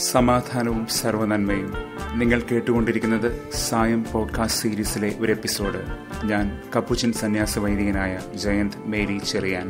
സമാധാനവും സർവനന്മയും നിങ്ങൾ കേട്ടുകൊണ്ടിരിക്കുന്നത് സായം പോഡ്കാസ്റ്റ് സീരീസിലെ ഒരു എപ്പിസോഡ് ഞാൻ കപ്പുച്ചൻ സന്യാസ വൈദികനായ ജയന്ത് മേരി ചെറിയാൻ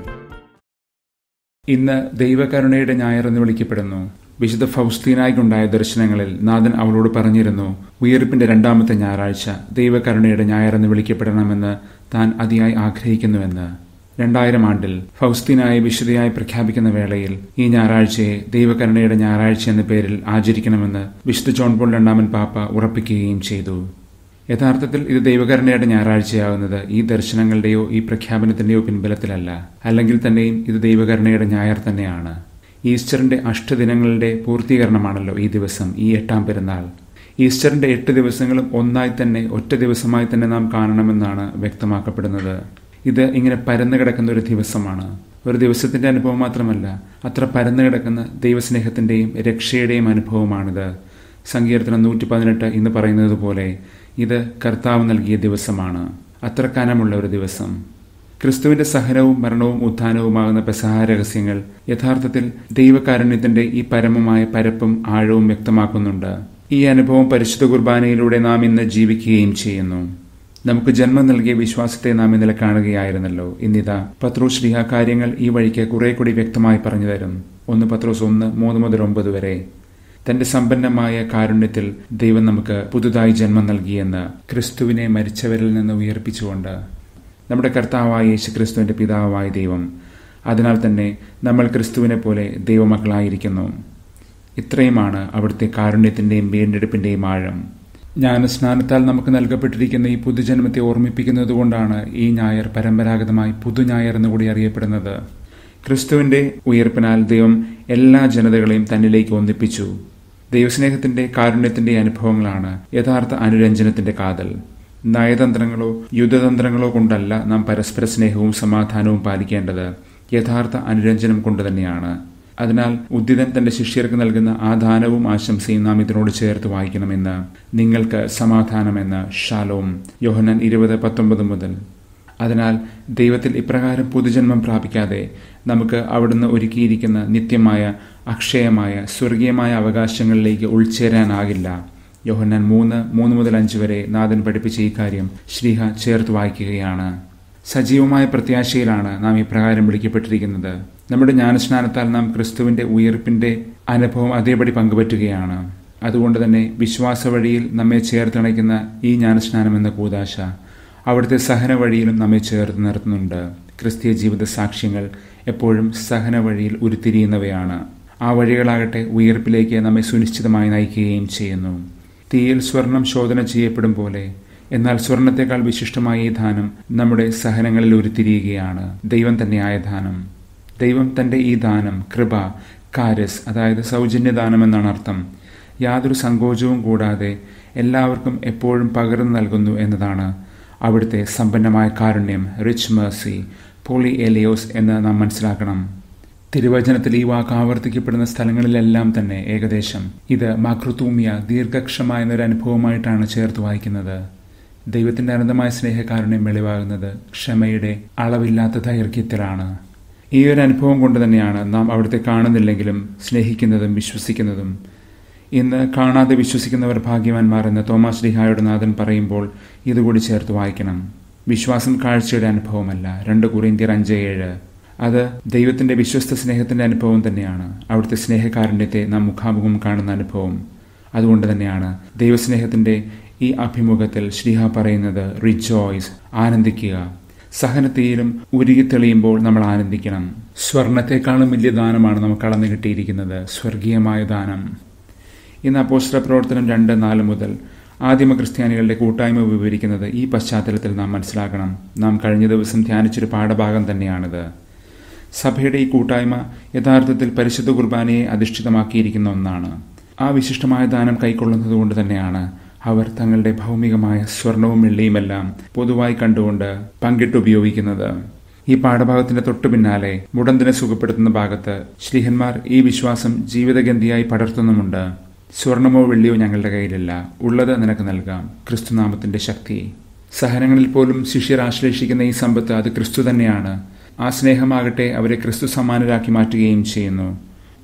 ഇന്ന് ദൈവകരുണയുടെ ഞായർ എന്ന് വിളിക്കപ്പെടുന്നു വിശുദ്ധ ഫൗസ്തീനായിക്കുണ്ടായ ദർശനങ്ങളിൽ നാഥൻ അവളോട് പറഞ്ഞിരുന്നു ഉയർപ്പിന്റെ രണ്ടാമത്തെ ഞായറാഴ്ച ദൈവകരുണയുടെ ഞായർ എന്ന് വിളിക്കപ്പെടണമെന്ന് താൻ അതിയായി ആഗ്രഹിക്കുന്നുവെന്ന് രണ്ടായിരം ആണ്ടിൽ ഫൗസ്തീനായി വിശുദ്ധയായി പ്രഖ്യാപിക്കുന്ന വേളയിൽ ഈ ഞായറാഴ്ചയെ ദൈവകരുണയുടെ ഞായറാഴ്ച എന്ന പേരിൽ ആചരിക്കണമെന്ന് വിശുദ്ധ ജോൺ പോൾ രണ്ടാമൻ പാപ്പ ഉറപ്പിക്കുകയും ചെയ്തു യഥാർത്ഥത്തിൽ ഇത് ദൈവകരുണയുടെ ഞായറാഴ്ചയാകുന്നത് ഈ ദർശനങ്ങളുടെയോ ഈ പ്രഖ്യാപനത്തിന്റെയോ പിൻബലത്തിലല്ല അല്ലെങ്കിൽ തന്നെയും ഇത് ദൈവകരുണയുടെ ഞായർ തന്നെയാണ് ഈസ്റ്ററിന്റെ അഷ്ടദിനങ്ങളുടെ പൂർത്തീകരണമാണല്ലോ ഈ ദിവസം ഈ എട്ടാം പെരുന്നാൾ ഈസ്റ്ററിന്റെ എട്ട് ദിവസങ്ങളും ഒന്നായി തന്നെ ഒറ്റ ദിവസമായി തന്നെ നാം കാണണമെന്നാണ് വ്യക്തമാക്കപ്പെടുന്നത് ഇത് ഇങ്ങനെ പരന്നു കിടക്കുന്ന ഒരു ദിവസമാണ് ഒരു ദിവസത്തിന്റെ അനുഭവം മാത്രമല്ല അത്ര പരന്നു കിടക്കുന്ന ദൈവസ്നേഹത്തിന്റെയും രക്ഷയുടെയും അനുഭവമാണിത് സങ്കീർത്തനം നൂറ്റി പതിനെട്ട് എന്ന് പറയുന്നത് പോലെ ഇത് കർത്താവ് നൽകിയ ദിവസമാണ് അത്ര കനമുള്ള ഒരു ദിവസം ക്രിസ്തുവിന്റെ സഹനവും മരണവും ഉത്ഥാനവുമാകുന്ന പെസഹ രഹസ്യങ്ങൾ യഥാർത്ഥത്തിൽ ദൈവകാരുണ്യത്തിന്റെ ഈ പരമമായ പരപ്പും ആഴവും വ്യക്തമാക്കുന്നുണ്ട് ഈ അനുഭവം പരിശുദ്ധ കുർബാനയിലൂടെ നാം ഇന്ന് ജീവിക്കുകയും ചെയ്യുന്നു നമുക്ക് ജന്മം നൽകിയ വിശ്വാസത്തെ നാം ഇന്നലെ കാണുകയായിരുന്നല്ലോ ഇന്നിതാ പത്രോസ് ലിഹ കാര്യങ്ങൾ ഈ വഴിക്ക് കുറെ കൂടി വ്യക്തമായി പറഞ്ഞു തരും ഒന്ന് പത്രോസ് ഒന്ന് മൂന്ന് മുതൽ ഒമ്പത് വരെ തന്റെ സമ്പന്നമായ കാരുണ്യത്തിൽ ദൈവം നമുക്ക് പുതുതായി ജന്മം നൽകിയെന്ന് ക്രിസ്തുവിനെ മരിച്ചവരിൽ നിന്ന് ഉയർപ്പിച്ചുകൊണ്ട് നമ്മുടെ കർത്താവായ യേശു ക്രിസ്തുവിന്റെ പിതാവായ ദൈവം അതിനാൽ തന്നെ നമ്മൾ ക്രിസ്തുവിനെ പോലെ ദൈവമക്കളായിരിക്കുന്നു ഇത്രയുമാണ് അവിടുത്തെ കാരുണ്യത്തിന്റെയും വീണ്ടെടുപ്പിന്റെയും ആഴം ജ്ഞാനസ്നാനത്താൽ നമുക്ക് നൽകപ്പെട്ടിരിക്കുന്ന ഈ പുതുജന്മത്തെ ഓർമ്മിപ്പിക്കുന്നത് കൊണ്ടാണ് ഈ ഞായർ പരമ്പരാഗതമായി പുതുഞായർ എന്നുകൂടി അറിയപ്പെടുന്നത് ക്രിസ്തുവിന്റെ ഉയർപ്പിനാൽ ദൈവം എല്ലാ ജനതകളെയും തന്നിലേക്ക് ഒന്നിപ്പിച്ചു ദൈവസ്നേഹത്തിന്റെ കാരുണ്യത്തിന്റെ അനുഭവങ്ങളാണ് യഥാർത്ഥ അനുരഞ്ജനത്തിന്റെ കാതൽ നയതന്ത്രങ്ങളോ യുദ്ധതന്ത്രങ്ങളോ കൊണ്ടല്ല നാം പരസ്പര സ്നേഹവും സമാധാനവും പാലിക്കേണ്ടത് യഥാർത്ഥ അനുരഞ്ജനം കൊണ്ട് തന്നെയാണ് അതിനാൽ ഉദ്ദിതൻ തന്റെ ശിഷ്യർക്ക് നൽകുന്ന ആ ദാനവും ആശംസയും നാം ഇതിനോട് ചേർത്ത് വായിക്കണമെന്ന് നിങ്ങൾക്ക് സമാധാനമെന്ന് ഷാലോം യോഹനൻ ഇരുപത് പത്തൊമ്പത് മുതൽ അതിനാൽ ദൈവത്തിൽ ഇപ്രകാരം പുതുജന്മം പ്രാപിക്കാതെ നമുക്ക് അവിടുന്ന് ഒരുക്കിയിരിക്കുന്ന നിത്യമായ അക്ഷയമായ സ്വർഗീയമായ അവകാശങ്ങളിലേക്ക് ഉൾച്ചേരാനാകില്ല യോഹന്നാൻ മൂന്ന് മൂന്ന് മുതൽ അഞ്ച് വരെ നാഥൻ പഠിപ്പിച്ച ഈ കാര്യം ശ്രീഹ ചേർത്ത് വായിക്കുകയാണ് സജീവമായ പ്രത്യാശയിലാണ് നാം ഇപ്രകാരം വിളിക്കപ്പെട്ടിരിക്കുന്നത് നമ്മുടെ ജ്ഞാനസ്നാനത്താൽ നാം ക്രിസ്തുവിന്റെ ഉയർപ്പിന്റെ അനുഭവം അതേപടി പങ്കുപറ്റുകയാണ് അതുകൊണ്ട് തന്നെ വിശ്വാസ വഴിയിൽ നമ്മെ ചേർത്തിണയ്ക്കുന്ന ഈ ജ്ഞാനസ്നാനം എന്ന കൂതാശ അവിടുത്തെ സഹന വഴിയിലും നമ്മെ ചേർത്ത് നിർത്തുന്നുണ്ട് ക്രിസ്തീയ ജീവിത സാക്ഷ്യങ്ങൾ എപ്പോഴും സഹന വഴിയിൽ ഉരുത്തിരിയുന്നവയാണ് ആ വഴികളാകട്ടെ ഉയർപ്പിലേക്ക് നമ്മെ സുനിശ്ചിതമായി നയിക്കുകയും ചെയ്യുന്നു തീയിൽ സ്വർണം ശോധന ചെയ്യപ്പെടും പോലെ എന്നാൽ സ്വർണത്തെക്കാൾ വിശിഷ്ടമായ ഈ ദാനം നമ്മുടെ സഹനങ്ങളിൽ ഉരുത്തിരിയുകയാണ് ദൈവം തന്നെയായ ദാനം ദൈവം തന്റെ ഈ ദാനം കൃപ കാരസ് അതായത് സൗജന്യദാനം എന്നാണ് അർത്ഥം യാതൊരു സങ്കോചവും കൂടാതെ എല്ലാവർക്കും എപ്പോഴും പകർന്നു നൽകുന്നു എന്നതാണ് അവിടുത്തെ സമ്പന്നമായ കാരുണ്യം റിച്ച് മേഴ്സി പോളി എലിയോസ് എന്ന് നാം മനസ്സിലാക്കണം തിരുവചനത്തിൽ ഈ വാക്ക് ആവർത്തിക്കപ്പെടുന്ന സ്ഥലങ്ങളിലെല്ലാം തന്നെ ഏകദേശം ഇത് മാക്രുതൂമിയ ദീർഘക്ഷമ എന്നൊരു അനുഭവമായിട്ടാണ് ചേർത്ത് വായിക്കുന്നത് ദൈവത്തിന്റെ അനന്തമായ സ്നേഹകാരുണ്യം വെളിവാകുന്നത് ക്ഷമയുടെ അളവില്ലാത്ത ദൈർഘ്യത്തിലാണ് ഈ ഒരു അനുഭവം കൊണ്ട് തന്നെയാണ് നാം അവിടുത്തെ കാണുന്നില്ലെങ്കിലും സ്നേഹിക്കുന്നതും വിശ്വസിക്കുന്നതും ഇന്ന് കാണാതെ വിശ്വസിക്കുന്നവർ ഭാഗ്യവാന്മാർ എന്ന് തോമാസ് ലിഹായുടെ നാഥൻ പറയുമ്പോൾ ഇതുകൂടി ചേർത്ത് വായിക്കണം വിശ്വാസം കാഴ്ചയുടെ അനുഭവമല്ല രണ്ട് കുറിന്തിയർ അഞ്ച് ഏഴ് അത് ദൈവത്തിന്റെ വിശ്വസ്ത സ്നേഹത്തിന്റെ അനുഭവം തന്നെയാണ് അവിടുത്തെ സ്നേഹകാരുണ്യത്തെ നാം മുഖാമുഖം കാണുന്ന അനുഭവം അതുകൊണ്ട് തന്നെയാണ് ദൈവസ്നേഹത്തിന്റെ ഈ അഭിമുഖത്തിൽ ശ്രീഹ പറയുന്നത് റിജോയ്സ് ആനന്ദിക്കുക സഹനത്തെയിലും ഉരുകി തെളിയുമ്പോൾ നമ്മൾ ആനന്ദിക്കണം സ്വർണത്തെക്കാളും വലിയ ദാനമാണ് നമുക്ക് അളന്നു കിട്ടിയിരിക്കുന്നത് സ്വർഗീയമായ ദാനം ഇന്ന് അപ്പോസ്റ്റർ പ്രവർത്തനം രണ്ട് നാല് മുതൽ ആദിമ ക്രിസ്ത്യാനികളുടെ കൂട്ടായ്മ വിവരിക്കുന്നത് ഈ പശ്ചാത്തലത്തിൽ നാം മനസ്സിലാക്കണം നാം കഴിഞ്ഞ ദിവസം ധ്യാനിച്ചൊരു പാഠഭാഗം തന്നെയാണിത് സഭയുടെ ഈ കൂട്ടായ്മ യഥാർത്ഥത്തിൽ പരിശുദ്ധ കുർബാനയെ അധിഷ്ഠിതമാക്കിയിരിക്കുന്ന ഒന്നാണ് ആ വിശിഷ്ടമായ ദാനം കൈക്കൊള്ളുന്നത് കൊണ്ട് തന്നെയാണ് അവർ തങ്ങളുടെ ഭൗമികമായ സ്വർണവും വെള്ളിയുമെല്ലാം പൊതുവായി കണ്ടുകൊണ്ട് പങ്കിട്ടുപയോഗിക്കുന്നത് ഈ പാഠഭാഗത്തിന്റെ തൊട്ടു പിന്നാലെ മുടന്തിനെ സുഖപ്പെടുത്തുന്ന ഭാഗത്ത് ശ്രീഹന്മാർ ഈ വിശ്വാസം ജീവിതഗന്ധിയായി പടർത്തുന്നുമുണ്ട് സ്വർണമോ വെള്ളിയോ ഞങ്ങളുടെ കയ്യിലില്ല ഉള്ളത് നിനക്ക് നൽകാം ക്രിസ്തുനാമത്തിന്റെ ശക്തി സഹനങ്ങളിൽ പോലും ശിഷ്യർ ആശ്ലേഷിക്കുന്ന ഈ സമ്പത്ത് അത് ക്രിസ്തു തന്നെയാണ് ആ സ്നേഹമാകട്ടെ അവരെ ക്രിസ്തു സമാനരാക്കി മാറ്റുകയും ചെയ്യുന്നു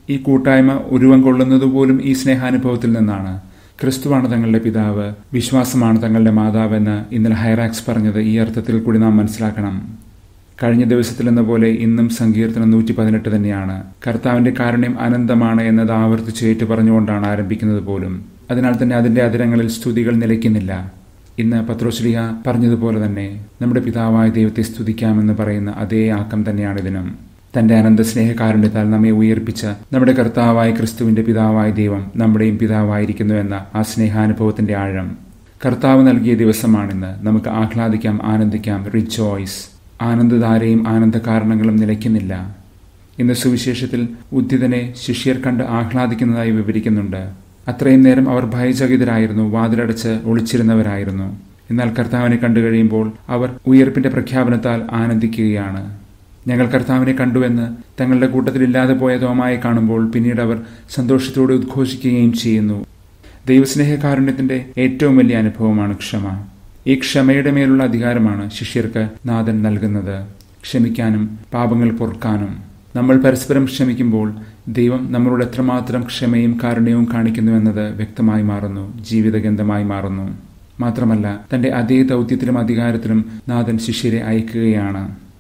ഈ കൂട്ടായ്മ ഉരുവം കൊള്ളുന്നത് പോലും ഈ സ്നേഹാനുഭവത്തിൽ നിന്നാണ് ക്രിസ്തുവാണ് തങ്ങളുടെ പിതാവ് വിശ്വാസമാണ് തങ്ങളുടെ മാതാവെന്ന് ഇന്നലെ ഹൈറാക്സ് പറഞ്ഞത് ഈ അർത്ഥത്തിൽ കൂടി നാം മനസ്സിലാക്കണം കഴിഞ്ഞ ദിവസത്തിലെന്ന പോലെ ഇന്നും സങ്കീർത്തനം നൂറ്റി പതിനെട്ട് തന്നെയാണ് കർത്താവിന്റെ കാരുണ്യം അനന്തമാണ് എന്നത് ആവർത്തിച്ച് ഏറ്റു പറഞ്ഞുകൊണ്ടാണ് ആരംഭിക്കുന്നത് പോലും അതിനാൽ തന്നെ അതിന്റെ അതിരങ്ങളിൽ സ്തുതികൾ നിലയ്ക്കുന്നില്ല ഇന്ന് പത്രോശ്ലിഹ പറഞ്ഞതുപോലെ തന്നെ നമ്മുടെ പിതാവായ ദൈവത്തെ സ്തുതിക്കാമെന്ന് പറയുന്ന അതേ ആക്കം തന്നെയാണ് ഇതിനും തന്റെ അനന്ത സ്നേഹകാരുണ്യത്താൽ നമ്മെ ഉയർപ്പിച്ച നമ്മുടെ കർത്താവായ ക്രിസ്തുവിന്റെ പിതാവായ ദൈവം നമ്മുടെയും പിതാവായിരിക്കുന്നു എന്ന ആ സ്നേഹാനുഭവത്തിന്റെ ആഴം കർത്താവ് നൽകിയ ദിവസമാണിന്ന് നമുക്ക് ആഹ്ലാദിക്കാം ആനന്ദിക്കാം റിജോയ്സ് ആനന്ദധാരയും ആനന്ദ കാരണങ്ങളും നിലയ്ക്കുന്നില്ല ഇന്ന് സുവിശേഷത്തിൽ ഉദ്ധിതനെ ശിഷ്യർ കണ്ട് ആഹ്ലാദിക്കുന്നതായി വിവരിക്കുന്നുണ്ട് അത്രയും നേരം അവർ ഭയചകിതരായിരുന്നു വാതിലടച്ച് ഒളിച്ചിരുന്നവരായിരുന്നു എന്നാൽ കർത്താവിനെ കണ്ടു കഴിയുമ്പോൾ അവർ ഉയർപ്പിന്റെ പ്രഖ്യാപനത്താൽ ആനന്ദിക്കുകയാണ് ഞങ്ങൾ കർത്താവിനെ കണ്ടുവെന്ന് തങ്ങളുടെ കൂട്ടത്തിലില്ലാതെ പോയ തോമായി കാണുമ്പോൾ പിന്നീട് അവർ സന്തോഷത്തോടെ ഉദ്ഘോഷിക്കുകയും ചെയ്യുന്നു ദൈവസ്നേഹകാരുണ്യത്തിന്റെ ഏറ്റവും വലിയ അനുഭവമാണ് ക്ഷമ ഈ ക്ഷമയുടെ മേലുള്ള അധികാരമാണ് ശിഷ്യർക്ക് നാഥൻ നൽകുന്നത് ക്ഷമിക്കാനും പാപങ്ങൾ പൊറുക്കാനും നമ്മൾ പരസ്പരം ക്ഷമിക്കുമ്പോൾ ദൈവം നമ്മളോട് എത്രമാത്രം ക്ഷമയും കാരുണ്യവും കാണിക്കുന്നുവെന്നത് വ്യക്തമായി മാറുന്നു ജീവിതഗന്ധമായി മാറുന്നു മാത്രമല്ല തന്റെ അതേ ദൗത്യത്തിലും അധികാരത്തിലും നാഥൻ ശിഷ്യരെ അയക്കുകയാണ്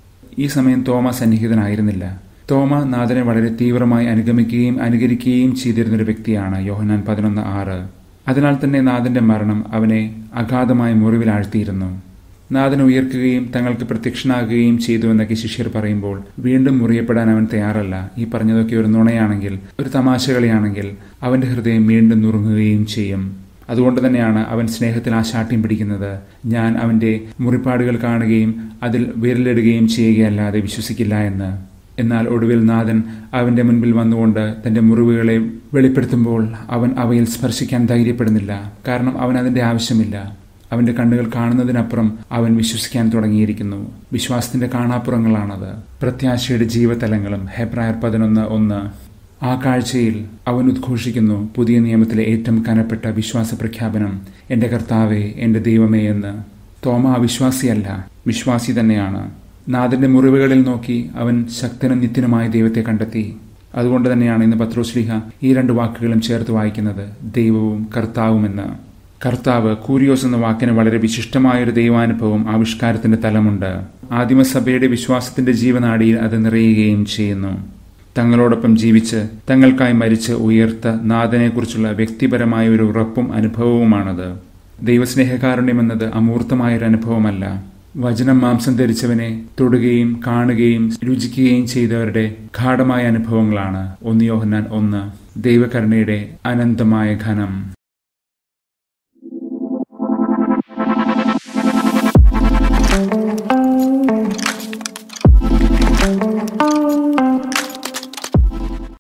ഈ സമയം തോമ സന്നിഹിതനായിരുന്നില്ല തോമ നാഥനെ വളരെ തീവ്രമായി അനുഗമിക്കുകയും അനുകരിക്കുകയും ചെയ്തിരുന്നൊരു വ്യക്തിയാണ് യോഹനാൻ പതിനൊന്ന് ആറ് അതിനാൽ തന്നെ നാഥന്റെ മരണം അവനെ അഗാധമായ മുറിവിലാഴ്ത്തിയിരുന്നു നാഥൻ ഉയർക്കുകയും തങ്ങൾക്ക് പ്രത്യക്ഷനാകുകയും ചെയ്തുവെന്നൊക്കെ ശിഷ്യർ പറയുമ്പോൾ വീണ്ടും മുറിയപ്പെടാൻ അവൻ തയ്യാറല്ല ഈ പറഞ്ഞതൊക്കെ ഒരു നുണയാണെങ്കിൽ ഒരു തമാശകളിയാണെങ്കിൽ അവന്റെ ഹൃദയം വീണ്ടും നുറുങ്ങുകയും ചെയ്യും അതുകൊണ്ട് തന്നെയാണ് അവൻ സ്നേഹത്തിൽ ആശാട്യം പിടിക്കുന്നത് ഞാൻ അവന്റെ മുറിപ്പാടുകൾ കാണുകയും അതിൽ വിരലിടുകയും ചെയ്യുകയല്ലാതെ വിശ്വസിക്കില്ല എന്ന് എന്നാൽ ഒടുവിൽ നാഥൻ അവന്റെ മുൻപിൽ വന്നുകൊണ്ട് തന്റെ മുറിവുകളെ വെളിപ്പെടുത്തുമ്പോൾ അവൻ അവയിൽ സ്പർശിക്കാൻ ധൈര്യപ്പെടുന്നില്ല കാരണം അവൻ അതിന്റെ ആവശ്യമില്ല അവന്റെ കണ്ണുകൾ കാണുന്നതിനപ്പുറം അവൻ വിശ്വസിക്കാൻ തുടങ്ങിയിരിക്കുന്നു വിശ്വാസത്തിന്റെ കാണാപ്പുറങ്ങളാണത് പ്രത്യാശയുടെ ജീവതലങ്ങളും ഹെബ്രായർ പതിനൊന്ന് ഒന്ന് ആ കാഴ്ചയിൽ അവൻ ഉദ്ഘോഷിക്കുന്നു പുതിയ നിയമത്തിലെ ഏറ്റവും കനപ്പെട്ട വിശ്വാസ പ്രഖ്യാപനം എന്റെ കർത്താവെ എന്റെ ദൈവമേ എന്ന് തോമ അവിശ്വാസിയല്ല വിശ്വാസി തന്നെയാണ് നാഥന്റെ മുറിവുകളിൽ നോക്കി അവൻ ശക്തനും നിത്യനുമായ ദൈവത്തെ കണ്ടെത്തി അതുകൊണ്ട് തന്നെയാണ് ഇന്ന് പത്രോശ്ലിഹ ഈ രണ്ട് വാക്കുകളും ചേർത്ത് വായിക്കുന്നത് ദൈവവും കർത്താവുമെന്ന് കർത്താവ് കൂരിയോസ് എന്ന വാക്കിന് വളരെ വിശിഷ്ടമായൊരു ദൈവാനുഭവം ആവിഷ്കാരത്തിന്റെ തലമുണ്ട് ആദിമസഭയുടെ വിശ്വാസത്തിന്റെ ജീവനാടിയിൽ അത് നിറയുകയും ചെയ്യുന്നു തങ്ങളോടൊപ്പം ജീവിച്ച് തങ്ങൾക്കായി മരിച്ച് ഉയർത്ത നാഥനെക്കുറിച്ചുള്ള വ്യക്തിപരമായ ഒരു ഉറപ്പും അനുഭവവുമാണത് ദൈവസ്നേഹകാരുണ്യമെന്നത് അമൂർത്തമായൊരു അനുഭവമല്ല വചനം മാംസം ധരിച്ചവനെ തൊടുകയും കാണുകയും രുചിക്കുകയും ചെയ്തവരുടെ ഗാഠമായ അനുഭവങ്ങളാണ് ഒന്ന് യോഹന്നാൻ ഒന്ന് ദൈവകരുണയുടെ അനന്തമായ ഘനം